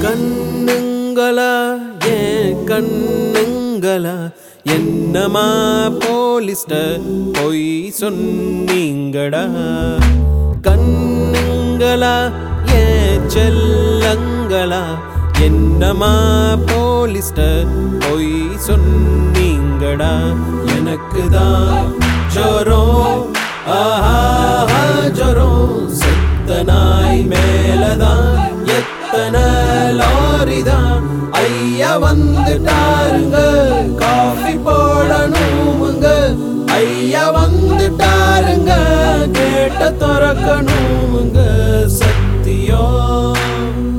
கண்ணுங்களா ஏன் கண்ணுங்களா என்னமா போலீஸ்ட பொய் சொன்னீங்கடா கண்ணுங்களா ஏன் செல்லங்களா என்னமா போலீஸ்ட பொய் சொன்னீங்கடா எனக்கு தான் ஜோரம் ஆஹா ஜோரம் செத்த நாய் மேலதான் எத்தனை லாரிதான் ஐயா வந்துட்டாருங்க காஃபி போடணுமுங்க ஐயா வந்துட்டாருங்க கேட்ட திறக்கணுமுங்க